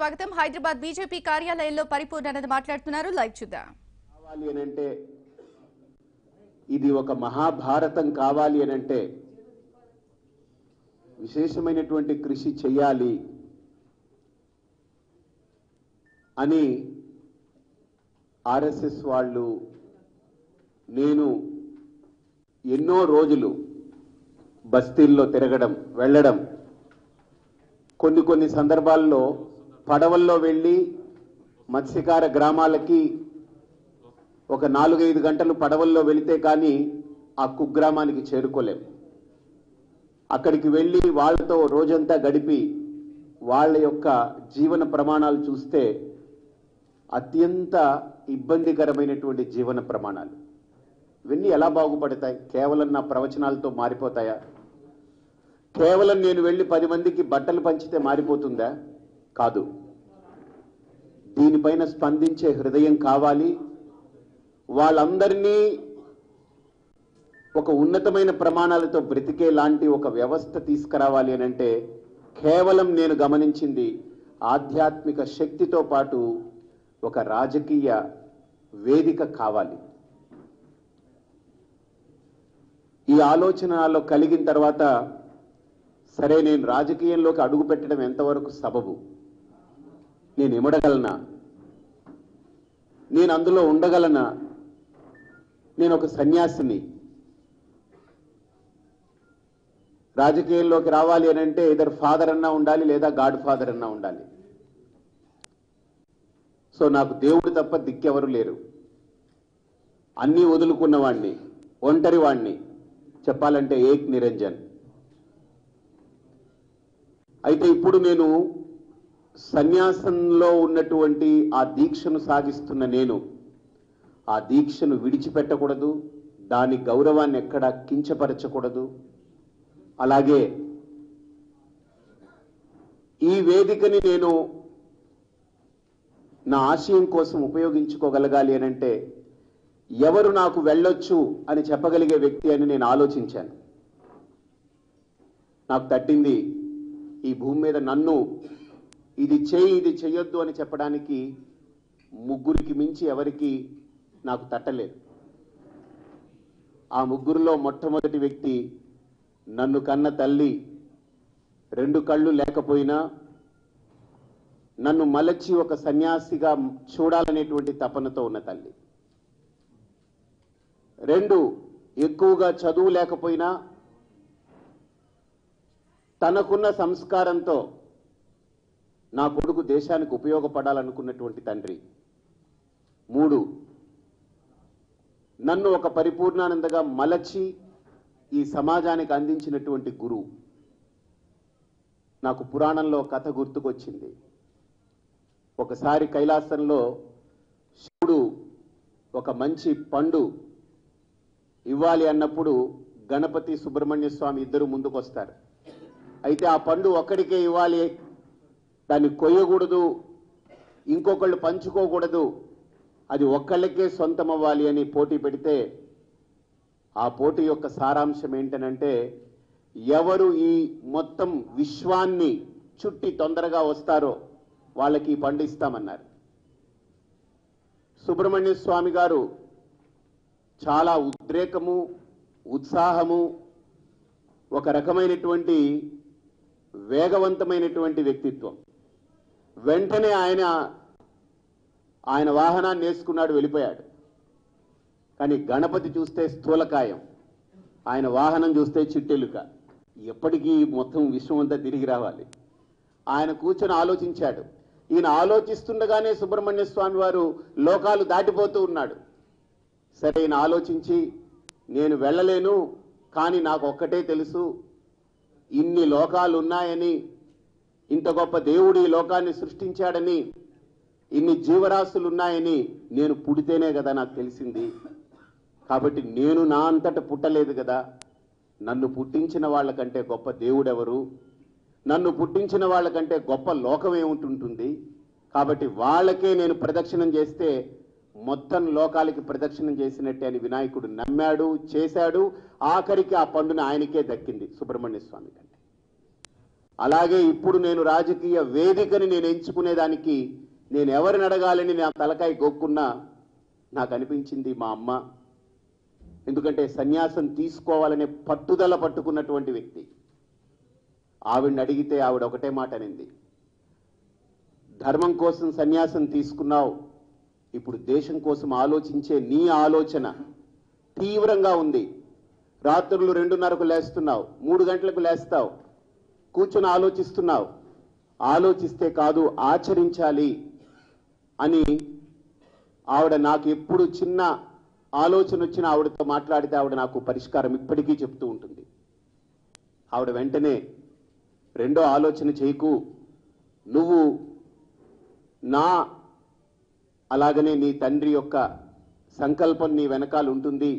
స్వాగతం హైదరాబాద్ బీజేపీ కార్యాలయంలో పరిపూర్ణానంద్ మాట్లాడుతున్నారు లైవ్ చూద్దాం కావాలి అని అంటే ఇది ఒక మహాభారతం కావాలి అని అంటే విశేషమైనటువంటి కృషి చేయాలి అని ఆర్ఎస్ఎస్ వాళ్ళు నేను ఎన్నో రోజులు బస్తీల్లో తిరగడం వెళ్ళడం కొన్ని కొన్ని సందర్భాల్లో పడవల్లో వెళ్ళి మత్స్యకార గ్రామాలకి ఒక నాలుగైదు గంటలు పడవల్లో వెళితే కానీ ఆ కుగ్రామానికి చేరుకోలేం అక్కడికి వెళ్ళి వాళ్ళతో రోజంతా గడిపి వాళ్ళ యొక్క జీవన ప్రమాణాలు చూస్తే అత్యంత ఇబ్బందికరమైనటువంటి జీవన ప్రమాణాలు ఇవన్నీ ఎలా బాగుపడతాయి కేవలం నా ప్రవచనాలతో మారిపోతాయా కేవలం నేను వెళ్ళి పది మందికి బట్టలు పంచితే మారిపోతుందా కాదు దీనిపైన స్పందించే హృదయం కావాలి వాళ్ళందరినీ ఒక ఉన్నతమైన ప్రమాణాలతో బ్రతికే లాంటి ఒక వ్యవస్థ తీసుకురావాలి అని అంటే కేవలం నేను గమనించింది ఆధ్యాత్మిక శక్తితో పాటు ఒక రాజకీయ వేదిక కావాలి ఈ ఆలోచన నాలో కలిగిన తర్వాత సరే నేను రాజకీయంలోకి అడుగు పెట్టడం ఎంతవరకు సబబు నేను ఇమడగలనా నేను అందులో ఉండగలనా నేను ఒక సన్యాసిని రాజకీయాల్లోకి రావాలి అని అంటే ఇద్దరు ఫాదర్ అన్నా ఉండాలి లేదా గాడ్ ఫాదర్ అన్నా ఉండాలి సో నాకు దేవుడు తప్ప దిక్కెవరు లేరు అన్నీ వదులుకున్నవాణ్ణి ఒంటరి వాణ్ణి చెప్పాలంటే ఏక్ నిరంజన్ అయితే ఇప్పుడు నేను సన్యాసంలో ఉన్నటువంటి ఆ దీక్షను సాగిస్తున్న నేను ఆ దీక్షను విడిచిపెట్టకూడదు దాని గౌరవాన్ని ఎక్కడ కించపరచకూడదు అలాగే ఈ వేదికని నేను నా ఆశయం కోసం ఉపయోగించుకోగలగాలి అని అంటే ఎవరు నాకు వెళ్ళొచ్చు అని చెప్పగలిగే వ్యక్తి అని నేను ఆలోచించాను నాకు తట్టింది ఈ భూమి మీద నన్ను ఇది చేయి ఇది చెయ్యొద్దు అని చెప్పడానికి ముగ్గురికి మించి ఎవరికి నాకు తట్టలేదు ఆ ముగ్గురులో మొట్టమొదటి వ్యక్తి నన్ను కన్న తల్లి రెండు కళ్ళు లేకపోయినా నన్ను మలచి ఒక సన్యాసిగా చూడాలనేటువంటి తపనతో ఉన్న తల్లి రెండు ఎక్కువగా చదువు లేకపోయినా తనకున్న సంస్కారంతో నా కొడుకు దేశానికి ఉపయోగపడాలనుకున్నటువంటి తండ్రి మూడు నన్ను ఒక పరిపూర్ణానందగా మలచి ఈ సమాజానికి అందించినటువంటి గురువు నాకు పురాణంలో కథ గుర్తుకొచ్చింది ఒకసారి కైలాసంలో శివుడు ఒక మంచి పండు ఇవ్వాలి అన్నప్పుడు గణపతి సుబ్రహ్మణ్య స్వామి ఇద్దరు ముందుకొస్తారు అయితే ఆ పండు ఒక్కడికే ఇవ్వాలి దాన్ని కొయ్యకూడదు ఇంకొకళ్ళు పంచుకోకూడదు అది ఒక్కళ్ళకే సొంతం అవ్వాలి అని పోటీ పెడితే ఆ పోటీ యొక్క సారాంశం ఏంటనంటే ఎవరు ఈ మొత్తం విశ్వాన్ని చుట్టి తొందరగా వస్తారో వాళ్ళకి ఈ పండు ఇస్తామన్నారు సుబ్రహ్మణ్య స్వామి గారు చాలా ఉద్రేకము ఉత్సాహము ఒక రకమైనటువంటి వేగవంతమైనటువంటి వ్యక్తిత్వం వెంటనే ఆయన ఆయన వాహనాన్ని వేసుకున్నాడు వెళ్ళిపోయాడు కానీ గణపతి చూస్తే స్థూలకాయం ఆయన వాహనం చూస్తే చిట్టెలుక ఎప్పటికీ మొత్తం విశ్వం అంతా తిరిగి రావాలి ఆయన కూర్చొని ఆలోచించాడు ఈయన ఆలోచిస్తుండగానే సుబ్రహ్మణ్య స్వామి వారు లోకాలు దాటిపోతూ ఉన్నాడు సరే ఈయన ఆలోచించి నేను వెళ్ళలేను కానీ నాకు ఒక్కటే తెలుసు ఇన్ని లోకాలు ఉన్నాయని ఇంత గొప్ప దేవుడు ఈ లోకాన్ని సృష్టించాడని ఇన్ని జీవరాశులు ఉన్నాయని నేను పుడితేనే కదా నాకు తెలిసింది కాబట్టి నేను నా అంతట పుట్టలేదు కదా నన్ను పుట్టించిన వాళ్ళకంటే గొప్ప దేవుడెవరు నన్ను పుట్టించిన వాళ్ళకంటే గొప్ప లోకం ఏముంటుంటుంది కాబట్టి వాళ్ళకే నేను ప్రదక్షిణం చేస్తే మొత్తం లోకాలకి ప్రదక్షిణం చేసినట్టే అని వినాయకుడు నమ్మాడు చేశాడు ఆఖరికి ఆ పండున ఆయనకే దక్కింది సుబ్రహ్మణ్య స్వామి కంటే అలాగే ఇప్పుడు నేను రాజకీయ వేదికని నేను ఎంచుకునేదానికి నేను ఎవరిని అడగాలని నా తలకాయ గోక్కున్నా నాకు అనిపించింది మా అమ్మ ఎందుకంటే సన్యాసం తీసుకోవాలనే పట్టుదల పట్టుకున్నటువంటి వ్యక్తి ఆవిడని అడిగితే ఆవిడ ఒకటే మాట అనింది ధర్మం కోసం సన్యాసం తీసుకున్నావు ఇప్పుడు దేశం కోసం ఆలోచించే నీ ఆలోచన తీవ్రంగా ఉంది రాత్రులు రెండున్నరకు లేస్తున్నావు మూడు గంటలకు లేస్తావు కూర్చొని ఆలోచిస్తున్నావు ఆలోచిస్తే కాదు ఆచరించాలి అని ఆవిడ నాకు ఎప్పుడు చిన్న ఆలోచన వచ్చిన ఆవిడతో మాట్లాడితే ఆవిడ నాకు పరిష్కారం ఇప్పటికీ చెప్తూ ఉంటుంది ఆవిడ వెంటనే రెండో ఆలోచన చేయకు నువ్వు నా అలాగనే నీ తండ్రి యొక్క సంకల్పం నీ వెనకాల ఉంటుంది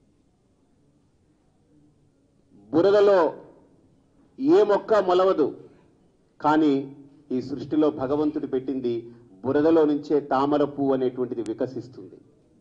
బురదలో ఏ మొక్క మొలవదు కానీ ఈ సృష్టిలో భగవంతుడు పెట్టింది బురదలో నుంచే తామర పువ్వు అనేటువంటిది వికసిస్తుంది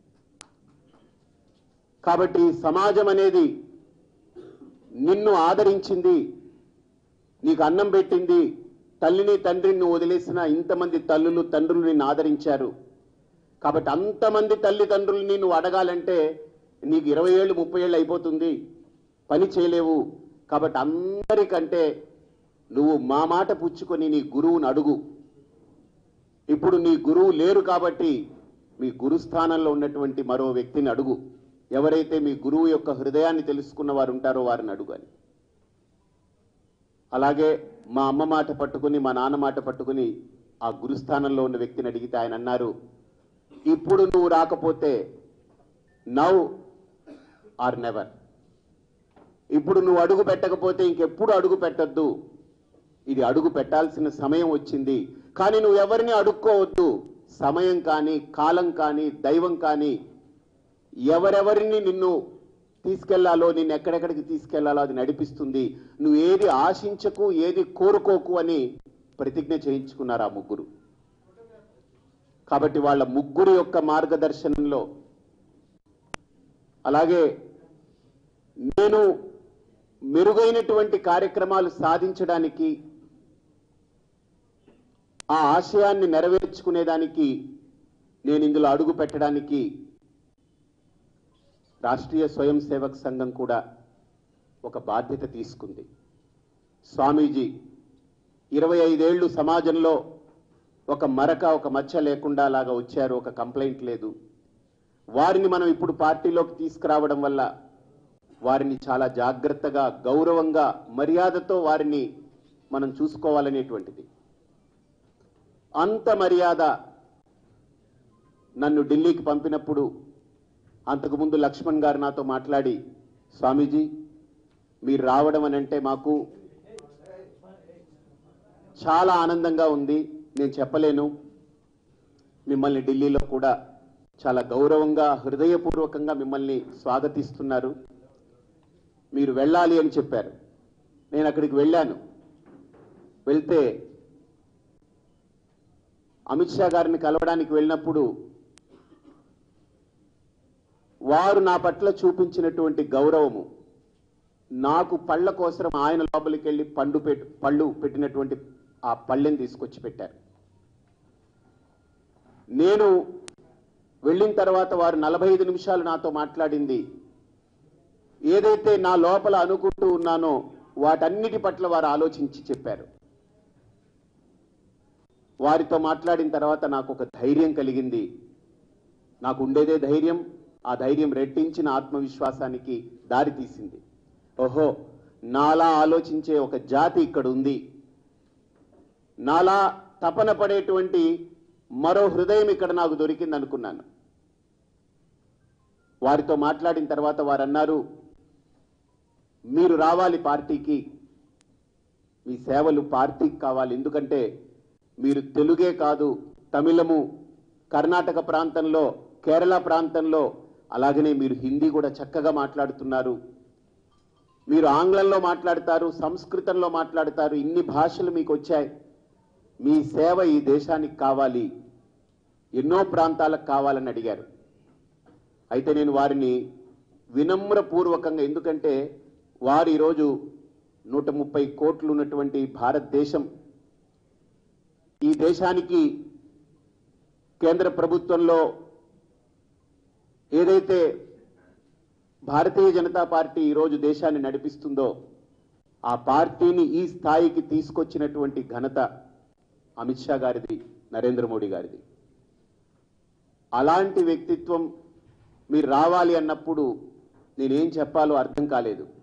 కాబట్టి సమాజం అనేది నిన్ను ఆదరించింది నీకు అన్నం పెట్టింది తల్లిని తండ్రిని నువ్వు వదిలేసిన ఇంతమంది తల్లులు తండ్రులు నిన్ను ఆదరించారు కాబట్టి అంతమంది తల్లిదండ్రుల్ని నువ్వు అడగాలంటే నీకు ఇరవై ఏళ్ళు ముప్పై ఏళ్ళు అయిపోతుంది పని చేయలేవు కాబట్టి అందరికంటే నువ్వు మా మాట పుచ్చుకొని నీ గురువుని అడుగు ఇప్పుడు నీ గురువు లేరు కాబట్టి మీ గురుస్థానంలో ఉన్నటువంటి మరో వ్యక్తిని అడుగు ఎవరైతే మీ గురువు యొక్క హృదయాన్ని తెలుసుకున్న వారు ఉంటారో వారిని అడుగు అని అలాగే మా అమ్మ మాట పట్టుకుని మా నాన్న మాట పట్టుకుని ఆ గురుస్థానంలో ఉన్న వ్యక్తిని అడిగితే ఆయన అన్నారు ఇప్పుడు నువ్వు రాకపోతే నౌ ఆర్ నెవర్ ఇప్పుడు నువ్వు అడుగు పెట్టకపోతే ఇంకెప్పుడు అడుగు పెట్టద్దు ఇది అడుగు పెట్టాల్సిన సమయం వచ్చింది కానీ నువ్వు ఎవరిని అడుక్కోవద్దు సమయం కానీ కాలం కానీ దైవం కానీ ఎవరెవరిని నిన్ను తీసుకెళ్లాలో నిన్ను ఎక్కడెక్కడికి తీసుకెళ్లాలో అది నడిపిస్తుంది నువ్వు ఏది ఆశించకు ఏది కోరుకోకు అని ప్రతిజ్ఞ చేయించుకున్నారు ఆ ముగ్గురు కాబట్టి వాళ్ళ ముగ్గురు యొక్క మార్గదర్శనంలో అలాగే నేను మెరుగైనటువంటి కార్యక్రమాలు సాధించడానికి ఆ ఆశయాన్ని నెరవేర్చుకునేదానికి నేను ఇందులో అడుగు పెట్టడానికి రాష్ట్రీయ స్వయం సేవక్ సంఘం కూడా ఒక బాధ్యత తీసుకుంది స్వామీజీ ఇరవై ఐదేళ్లు సమాజంలో ఒక మరక ఒక మచ్చ లేకుండా లాగా వచ్చారు ఒక కంప్లైంట్ లేదు వారిని మనం ఇప్పుడు పార్టీలోకి తీసుకురావడం వల్ల వారిని చాలా జాగ్రత్తగా గౌరవంగా మర్యాదతో వారిని మనం చూసుకోవాలనేటువంటిది అంత మర్యాద నన్ను ఢిల్లీకి పంపినప్పుడు అంతకుముందు లక్ష్మణ్ గారు నాతో మాట్లాడి స్వామీజీ మీరు రావడం అని అంటే మాకు చాలా ఆనందంగా ఉంది నేను చెప్పలేను మిమ్మల్ని ఢిల్లీలో కూడా చాలా గౌరవంగా హృదయపూర్వకంగా మిమ్మల్ని స్వాగతిస్తున్నారు మీరు వెళ్ళాలి అని చెప్పారు నేను అక్కడికి వెళ్ళాను వెళ్తే అమిత్ షా గారిని కలవడానికి వెళ్ళినప్పుడు వారు నా పట్ల చూపించినటువంటి గౌరవము నాకు పళ్ళ కోసం ఆయన లోపలికి వెళ్ళి పండు పెట్టు పళ్ళు పెట్టినటువంటి ఆ పళ్ళెని తీసుకొచ్చి పెట్టారు నేను వెళ్ళిన తర్వాత వారు నలభై ఐదు నిమిషాలు నాతో మాట్లాడింది ఏదైతే నా లోపల అనుకుంటూ ఉన్నానో వాటన్నిటి పట్ల వారు ఆలోచించి చెప్పారు వారితో మాట్లాడిన తర్వాత నాకు ఒక ధైర్యం కలిగింది నాకు ఉండేదే ధైర్యం ఆ ధైర్యం రెట్టించిన ఆత్మవిశ్వాసానికి దారి తీసింది ఓహో నాలా ఆలోచించే ఒక జాతి ఇక్కడ ఉంది నాలా తపన పడేటువంటి మరో హృదయం ఇక్కడ నాకు దొరికింది అనుకున్నాను వారితో మాట్లాడిన తర్వాత వారు అన్నారు మీరు రావాలి పార్టీకి మీ సేవలు పార్టీకి కావాలి ఎందుకంటే మీరు తెలుగే కాదు తమిళము కర్ణాటక ప్రాంతంలో కేరళ ప్రాంతంలో అలాగనే మీరు హిందీ కూడా చక్కగా మాట్లాడుతున్నారు మీరు ఆంగ్లంలో మాట్లాడతారు సంస్కృతంలో మాట్లాడతారు ఇన్ని భాషలు మీకు వచ్చాయి మీ సేవ ఈ దేశానికి కావాలి ఎన్నో ప్రాంతాలకు కావాలని అడిగారు అయితే నేను వారిని వినమ్రపూర్వకంగా ఎందుకంటే వారు ఈరోజు నూట ముప్పై కోట్లు ఉన్నటువంటి భారతదేశం ఈ దేశానికి కేంద్ర ప్రభుత్వంలో ఏదైతే భారతీయ జనతా పార్టీ ఈరోజు దేశాన్ని నడిపిస్తుందో ఆ పార్టీని ఈ స్థాయికి తీసుకొచ్చినటువంటి ఘనత అమిత్ షా గారిది నరేంద్ర మోడీ గారిది అలాంటి వ్యక్తిత్వం మీరు రావాలి అన్నప్పుడు నేనేం చెప్పాలో అర్థం కాలేదు